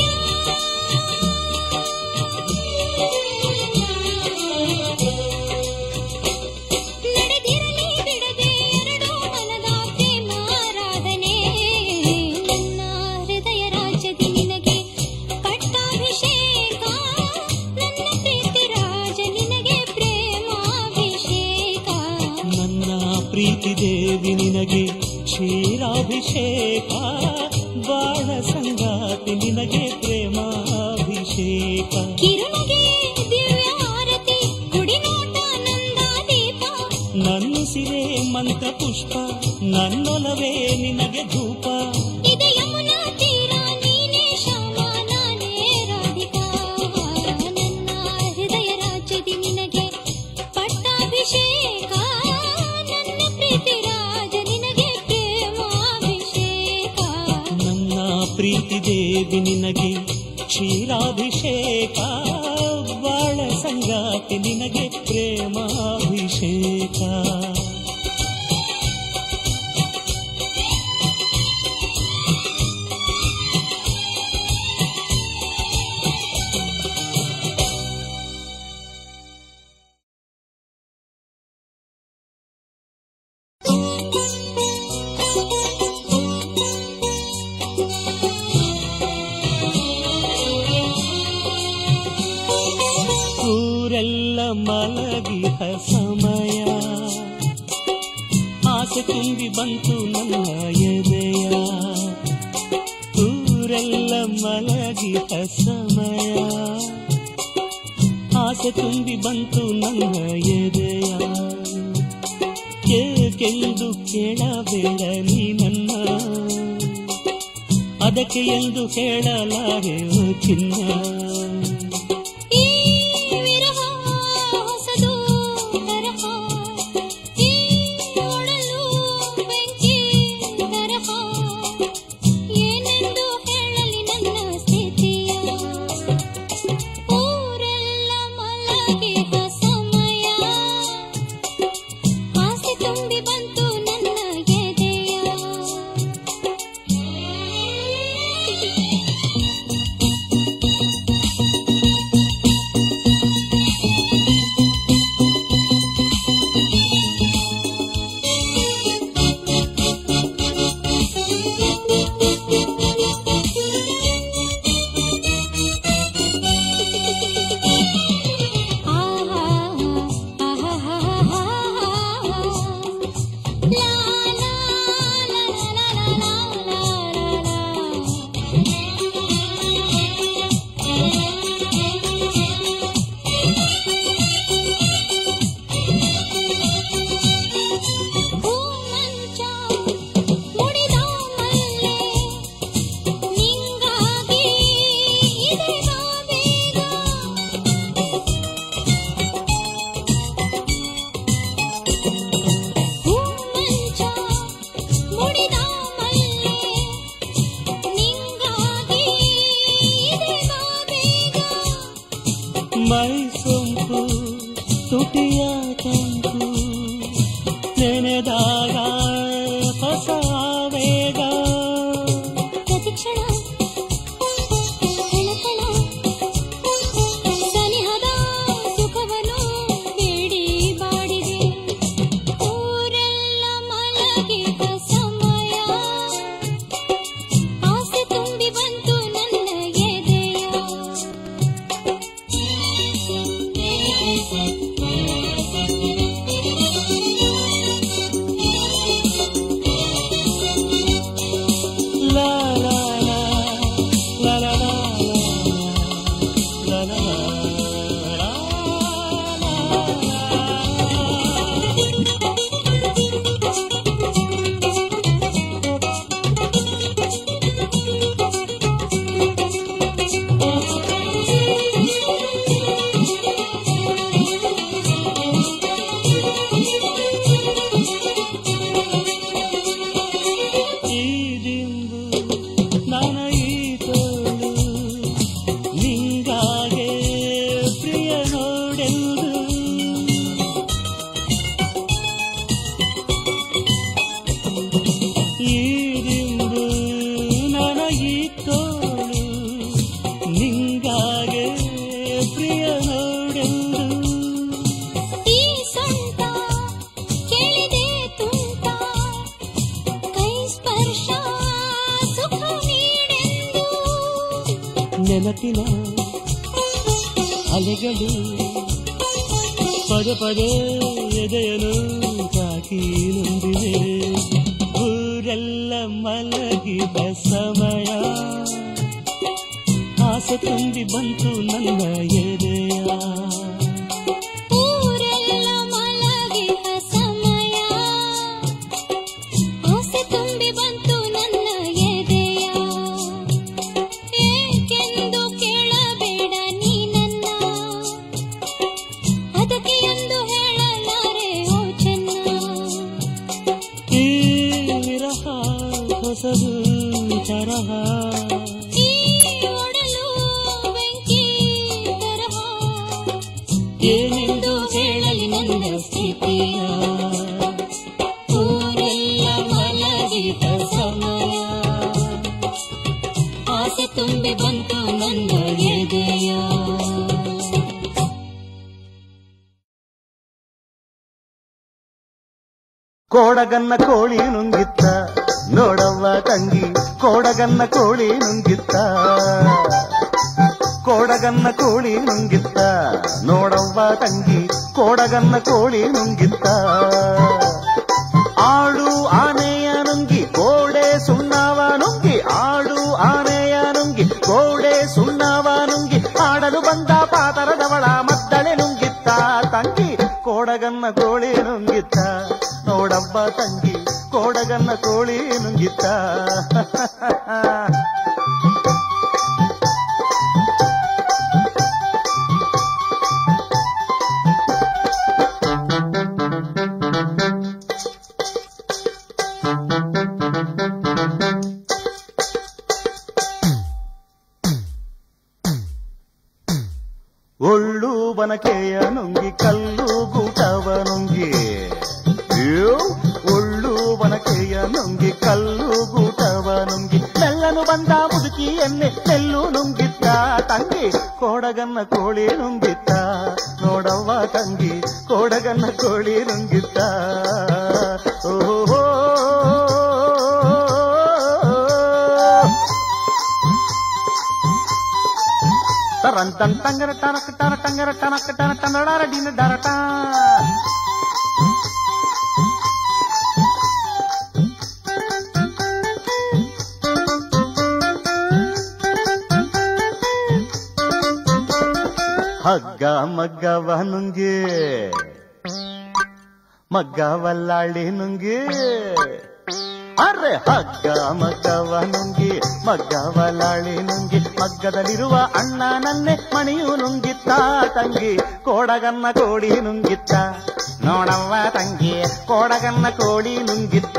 ನಡೆದಿರಲಿ ಬಿಡದೆ ಎರಡು ಮನದ ಪ್ರೇಮಾರಾಧನೆ ನನ್ನ ಹೃದಯ ರಾಜ್ಯದಿ ನಿನಗೆ ಪಟ್ಟಾಭಿಷೇಕ ನನ್ನ ಪ್ರೀತಿ ರಾಜ ನಿನಗೆ ಪ್ರೇಮಾಭಿಷೇಕ ನನ್ನ ಪ್ರೀತಿ ದೇವಿ ನಿನಗೆ ಕ್ಷೀರಾಭಿಷೇಕ ಬಾಳ ಸಂಗಾತಿ ನಿನಗೆ ಪ್ರೇಮಾಭಿಷೇಕ ಕಿರುನಗೆ ದಿವ್ಯ ಆರತಿ ಗುಡಿನೋಟ ನಂದಾದೀಪ ನನ್ನಿಸಿರೆ ಮಂತ್ರ ಪುಷ್ಪ ನನ್ನೊಲವೇ ನಿನಗೆ ಧೂಪ ಇದು ಯಮುನಾ ತೀರ ನೀನೇ ಶ್ಯಾಮ ನಾನೇ ರಾಧಿಕಾ ನನ್ನ ಹೃದಯ ರಾಜ್ಯದಿ ನಿನಗೆ ಪಟ್ಟಾಭಿಷೇಕ ನನ್ನ ಪ್ರೀತಿ ರಾಜ ನಿನಗೆ ಪ್ರೇಮಾಭಿಷೇಕ ನನ್ನ ಪ್ರೀತಿ ದೇವಿ ನಿನಗೆ ಕ್ಷೀರಾಭಿಷೇಕ ಬಾಳ ಸಂಗಾತಿ ನಿನಗೆ ಪ್ರೇಮಾಭಿಷೇಕ ಊರೆಲ್ಲ ಮಲಗಿದ ಸಮಯ ಆಸೆ ತುಂಬಿ ಬಂತು ನನ್ನ ಎದೆಯ ಊರೆಲ್ಲ ಮಲಗಿದ ಸಮಯ ಆಸೆ ತುಂಬಿ ಬಂತು ನನ್ನ ಎದೆಯ ಏಕೆಂದು ಕೇಳಬೇಡ ನೀ ನನ್ನ ಅದಕ್ಕೆ ಎಂದು ಹೇಳಲಾರೆ ಓ ಚಿನ್ನ ಈ ವಿರಹ ಹೊಸದು ತರಹ ಈ ನೋಡಲು ಬೆಂಕಿ ತರಹ ಏನೆಂದು ಹೇಳಲಿ ನನ್ನ ಸ್ಥಿತಿಯ ಊರೆಲ್ಲ ಮಲಗಿದ ಸಮಯ ಆಸೆ ತುಂಬಿ ಬಂತು ನನ್ನ ಎದೆಯ ಹೂಮಂಚ ಮುಡಿದ ಮಲ್ಲೆ ನಿಂಗಾಗಿ ಇದೆ ಬೇಗ ಹೂಮಂಚ ಮುಡಿದ ಮಲ್ಲೆ ನಿಂಗಾಗಿ ಇದೆ ಬೇಗ ಮೈ ಸೊಂಪು ತುಟಿಯ ತಂಪು ನೆನೆದಾಗ ಹೊಸ ವೇಗ ಪ್ರತಿಕ್ಷಣ ಕ್ಷಣ ಸನಿಹದ ಸುಖವನ್ನು ಬೇಡಿ ಬಾಡಿದೆ ಊರೆಲ್ಲ ಮಲಗಿದ ಸಮಯ ಆಸೆ ತುಂಬಿ ಬಂತು ನನ್ನ ಎದೆಯ ನೆನಪಿನ ಅಲೆಗಳು ಪದೇ ಪದೇ ಎದೆಯನು ತಾಕಿ ನೊಂದಿವೆ ಊರೆಲ್ಲ ಮಲಗಿದ ಸಮಯ ಆಸೆ ತುಂಬಿ ಬಂತು ನನ್ನ ಎದೆಯ ಊರೆಲ್ಲ ಮಲಗಿದ ಸಮಯ ಆಸೆ ತುಂಬಿ ಬಂತು ನನ್ನ ಎದೆಯ ಏಕೆಂದು ಕೇಳಬೇಡ ನೀ ನನ್ನ ಅದಕ್ಕೆ ಎಂದು ಹೇಳಲಾರೆ ಓ ಚೆನ್ನ ಈ ವಿರಹ ಹೊಸದು ತರಹ ಈ ಒಡಲು ಬೆಂಕಿ ತರಹ ಏನೆಂದು ಹೇಳಲಿ ನನ್ನ ಸ್ಥಿತಿಯ ಊರೆಲ್ಲ ಮಲಗಿದ ಸಮಯ ಆಸೆ ತುಂಬಿ ಬಂತು ನನ್ನ ಎದೆಯ ಕೋಡಗನ್ನ ಕೋಳಿ ನುಂಗಿತ್ತ ನೋಡವ್ವ ತಂಗಿ ಕೋಡಗನ್ನ ಕೋಳಿ ನುಂಗಿತ್ತ ಕೋಡಗನ್ನ ಕೋಳಿ ನುಂಗಿತ್ತ ನೋಡವ್ವ ತಂಗಿ ಕೋಡಗನ್ನ ಕೋಳಿ ನುಂಗಿತ್ತ ಆಡು ಆನೆಯ ನುಂಗಿ ಕೋಡೆ ಸುಣ್ಣವ ನುಂಗಿ ಆಡು ಆನೆಯ ನುಂಗಿ ಕೋಡೆ ಸುಣ್ಣವ ನುಂಗಿ ಆಡಲು ಬಂದ ಪಾತರದವಳ ಮದ್ದಳೆ ನುಂಗಿತ್ತ ತಂಗಿ ಕೋಡಗನ್ನ ಕೋಳಿ ನುಂಗಿತ್ತ ನೋಡವ್ವ ತಂಗಿ ಕೋಡಗನ್ನ ಕೋಳಿ ನುಂಗಿತ್ತ ಒಳ್ಳು ಬನಕೆಯ ನುಂಗಿ ಕಲ್ಲು ಗೂಟವ ನುಂಗಿ ಅಯ್ಯೋ, ಒಳ್ಳು ಬನಕೆಯ ನುಂಗಿ ಕಲ್ಲು ಗೂಟವ ನುಂಗಿ ಮೆಲ್ಲನು ಬಂದ ಮುದುಕಿ ಎನ್ನೆ ನೆಲ್ಲು ನುಂಗಿತ್ತ ತಂಗಿ ಕೋಡಗನ್ನ ಕೋಳಿ ನುಂಗಿತ್ತ ನೋಡವ್ವ ತಂಗಿ ಕೋಡಗನ್ನ ಕೋಳಿ ನುಂಗಿತ್ತ ಓಹೋ ತರಂತನ್ ಟಂಗರ ಟನಕ ಟನ ಟಂಗರ ಟನಕ ಟನ ಟನಡಾರ ಡಿನ ಡರಟ ಹಗ್ಗ ಮಗ್ಗವ ನುಂಗಿ ಮಗ್ಗವಲ್ಲಾಳಿ ನುಂಗಿ ಅರೆ ಹಗ್ಗ ಮಗ್ಗವ ನುಂಗಿ ಮಗ್ಗವಲಾಳಿ ನುಂಗಿ ಮಗ್ಗದಲ್ಲಿರುವ ಅಣ್ಣ ನನ್ನೆ ಮಣಿಯು ನುಂಗಿತ್ತ ತಂಗಿ ಕೋಡಗನ್ನ ಕೋಡಿ ನುಂಗಿತ್ತ ನೋಡವ್ವ ತಂಗಿ ಕೋಡಗನ್ನ ಕೋಡಿ ನುಂಗಿತ್ತ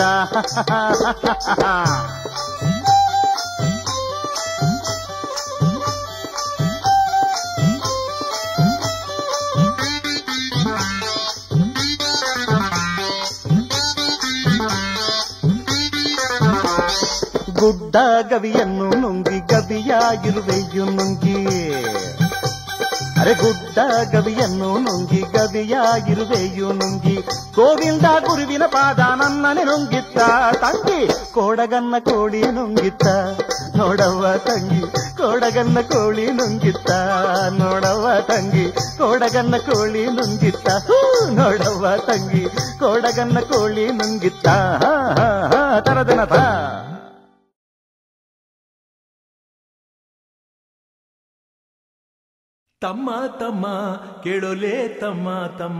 ಗುಡ್ಡ ಗವಿಯನ್ನು ನುಂಗಿ ಗವಿಯಾಗಿರುವೆಯು ನುಂಗಿ ಅರೆ ಗುಡ್ಡ ಗವಿಯನ್ನು ನುಂಗಿ ಗವಿಯಾಗಿರುವೆಯು ನುಂಗಿ ಗೋವಿಂದ ಗುರುವಿನ ಪಾದ ನನ್ನನೆ ನುಂಗಿತ್ತ ತಂಗಿ ಕೋಡಗನ್ನ ಕೋಳಿ ನುಂಗಿತ್ತ ನೋಡವ್ವ ತಂಗಿ ಕೋಡಗನ್ನ ಕೋಳಿ ನುಂಗಿತ್ತ ನೋಡವ್ವ ತಂಗಿ ಕೋಡಗನ್ನ ಕೋಳಿ ನುಂಗಿತ್ತ ಹೂ, ನೋಡವ್ವ ತಂಗಿ ಕೋಡಗನ್ನ ಕೋಳಿ ನುಂಗಿತ್ತ ಹಾ, ಹಾ, ಹಾ, ತರದನಥ ತಮ್ಮ ತಮ್ಮ ಕೇಳೋಲೆ ತಮ್ಮ ತಮ್ಮ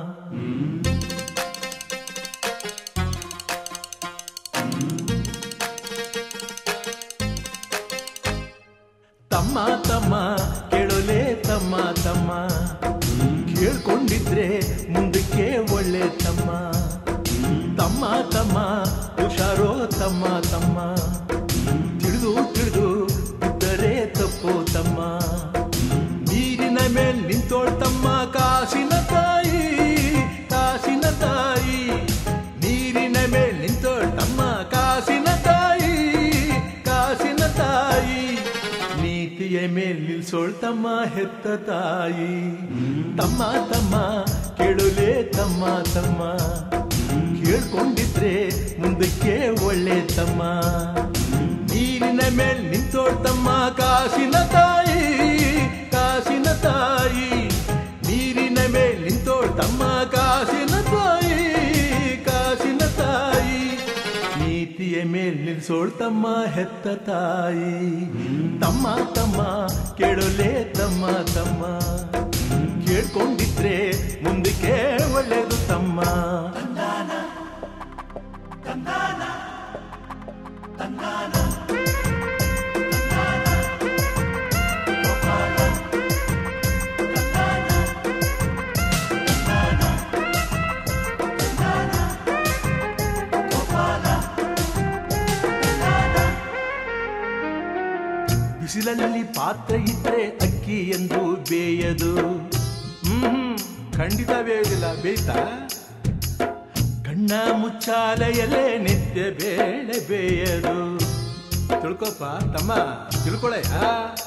ತಮ್ಮ ತಮ್ಮ ಕೇಳೋಲೆ ತಮ್ಮ ತಮ್ಮ ಕೇಳ್ಕೊಂಡಿದ್ರೆ ಮುಂದಕ್ಕೆ ಒಳ್ಳೆ ತಮ್ಮ ತಮ್ಮ ತಮ್ಮ ಹುಷಾರೋ ತಮ್ಮ ತಮ್ಮ ತಿಳಿದು ತಿಳಿದು ಬಿದ್ದರೆ ತಪ್ಪು ತಮ್ಮ ನೀರಿನ ಮೇಲ್ ನಿಂತೋಳ್ತಮ್ಮ ಕಾಸಿನ ತಾಯಿ ಕಾಸಿನ ತಾಯಿ ನೀರಿನ ಮೇಲ್ ನಿಂತೋಳ್ತಮ್ಮ ಕಾಸಿನ ತಾಯಿ ಕಾಸಿನ ತಾಯಿ ನೀತಿಯ ಮೇಲ್ ನಿಲ್ಸೋಳ್ತಮ್ಮ ಹೆತ್ತ ತಾಯಿ ತಮ್ಮ ತಮ್ಮ ಕೇಳುಲೇ ತಮ್ಮ ತಮ್ಮ ಕೇಳ್ಕೊಂಡಿದ್ರೆ ಮುಂದಕ್ಕೆ ಒಳ್ಳೆ ತಮ್ಮ ನೀರಿನ ಮೇಲ್ ನಿಂತೋಳ್ತಮ್ಮ ಕಾಸಿನ ತಾಯಿ ಕಾಸಿನ ತಾಯಿ ನೀರಿನ ಮೇಲ್ ನಿಂತೋಳ್ತಮ್ಮ ಕಾಸಿನ ತಾಯಿ ಕಾಸಿನ ತಾಯಿ ನೀತಿಯ ಮೇಲ್ ನಿಲ್ಸೋಳ್ತಮ್ಮ ಹೆತ್ತ ತಾಯಿ ತಮ್ಮ ತಮ್ಮ ಕೇಳೋಲೆ ತಮ್ಮ ತಮ್ಮ ಕೇಳ್ಕೊಂಡಿದ್ರೆ ಮುಂದಕ್ಕೆ ಒಳ್ಳೇದು ತಮ್ಮ ಬಿಸಿಲಲ್ಲಿ ಪಾತ್ರೆ ಇದ್ರೆ ಅಕ್ಕಿ ಎಂದು ಬೇಯದು ಹ್ಮ್ ಖಂಡಿತ ಬೇಯುವುದಿಲ್ಲ ಬೇಯ್ತಾ ಕಣ್ಣ ಮುಚ್ಚಾಲೆಯಲ್ಲೇ ನಿತ್ಯ ಬೇಳೆ ಬೇಯದು ತಿಳ್ಕೊಪ್ಪ ತಮ್ಮ ತಿಳ್ಕೊಳಯ್ಯ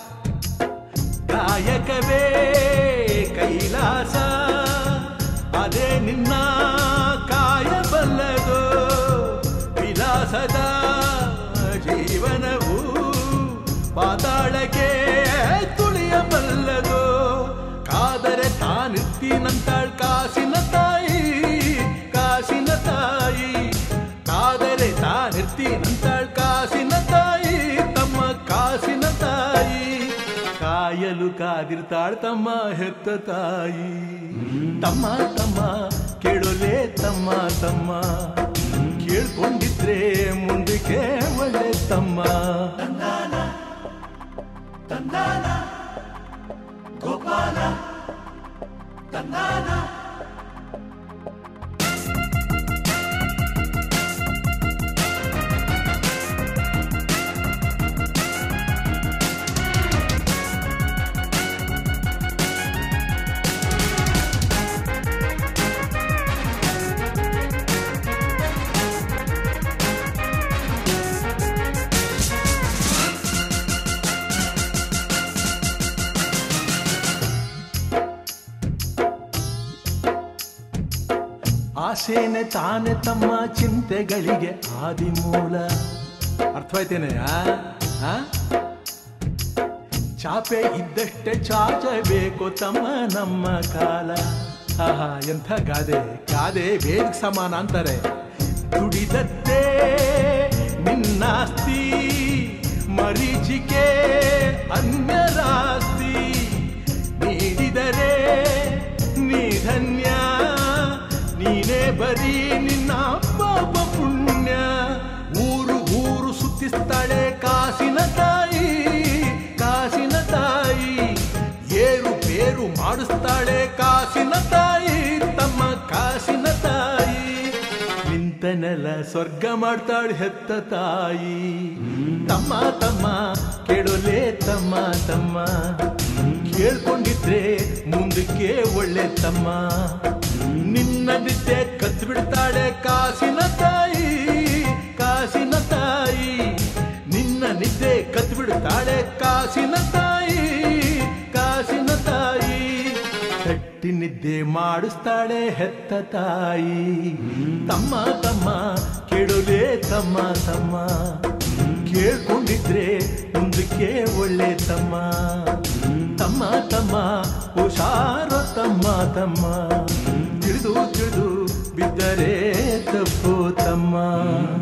ಕಾಯಕವೇ ಕೈಲಾಸ ಅದೇ ನಿನ್ನ ಕಾಯಬಲ್ಲದು ವಿಲಾಸದ ಜೀವನವು ಪಾತಾಳಕ್ಕೆ ತುಳಿಯಬಲ್ಲದು ಕಾದರೆ ತಾನಿರ್ತೀನಂತಾಳ್ ಕಾಸಿನ ತಾಯಿ ಕಾಸಿನ ತಾಯಿ ಕಾದರೆ ತಾನಿರ್ತೀನಂತಾಳ್ ಕಾಸಿನ ತಾಯಿ ತಮ್ಮ ಕಾಸಿನ ತಾಯಿ ಕಾಯಲು ಕಾದಿರ್ತಾಳ್ ತಮ್ಮ ಹೆತ್ತ ತಾಯಿ ತಮ್ಮ ತಮ್ಮ ಕೇಳೋಲೆ ತಮ್ಮ ತಮ್ಮ ಕೇಳ್ಕೊಂಡಿದ್ರೆ ಮುಂದಕ್ಕೆ ಒಳ್ಳೆ ತಮ್ಮ ಆಸೇನೆ ತಾನೆ ತಮ್ಮ ಚಿಂತೆಗಳಿಗೆ ಆದಿಮೂಲ ಅರ್ಥವಾಯ್ತೇನೆ ಆ? ಆ? ಚಾಪೆ ಇದ್ದಷ್ಟೇ ಚಾಚಬೇಕು ತಮ್ಮ ನಮ್ಮ ಕಾಲ ಆಹಾ ಎಂಥ ಗಾದೆ ಗಾದೆ ವೇದಿಕ್ ಸಮಾನ ಅಂತಾರೆ ದುಡಿದದ್ದೇ ನಿನ್ನಾಸ್ತಿ ಮರೀಚಿಕೆ ಅನ್ಯರಾಸ್ತಿ ನೀಡಿದರೆ ನೀ ಧನ್ಯ ನೀನೇ ಬರೀ ನಿನ್ನ ಪಾಪ ಪುಣ್ಯ ಊರು ಊರು ಸುತ್ತಿಸ್ತಾಳೆ ಕಾಸಿನ ತಾಯಿ ಕಾಸಿನ ತಾಯಿ ಏರು ಬೇರು ಮಾಡಿಸ್ತಾಳೆ ಕಾಸಿನ ತಾಯಿ ತಮ್ಮ ಕಾಸಿನ ತಾಯಿ ನಿಂತ ನೆಲ ಸ್ವರ್ಗ ಮಾಡ್ತಾಳೆ ಹೆತ್ತ ತಾಯಿ ತಮ್ಮ ತಮ್ಮ ಕೇಳೋಲೆ ತಮ್ಮ ತಮ್ಮ ಕೇಳ್ಕೊಂಡಿದ್ರೆ ಮುಂದಕ್ಕೆ ಒಳ್ಳೆ ತಮ್ಮ ನಿನ್ನ ನಿದ್ದೆ ಕದ್ದು ಬಿಡ್ತಾಳೆ ಕಾಸಿನ ತಾಯಿ ಕಾಸಿನ ತಾಯಿ ನಿನ್ನ ನಿದ್ದೆ ಕದ್ದು ಬಿಡ್ತಾಳೆ ಕಾಸಿನ ತಾಯಿ ಕಾಸಿನ ತಾಯಿ ಕಟ್ಟಿ ನಿದ್ದೆ ಮಾಡಿಸ್ತಾಳೆ ಹೆತ್ತ ತಾಯಿ ತಮ್ಮ ತಮ್ಮ ಕೇಳೋಲೆ ತಮ್ಮ ತಮ್ಮ ಕೇಳ್ಕೊಂಡಿದ್ರೆ ಮುಂದಕ್ಕೆ ಒಳ್ಳೆ ತಮ್ಮ ತಮ್ಮ ತಮ್ಮ ಹುಷಾರೋ ತಮ್ಮ ತಮ್ಮ ತಿಳಿದು ತಿಳಿದು ಬಿದ್ದರೆ ತಪ್ಪು ತಮ್ಮ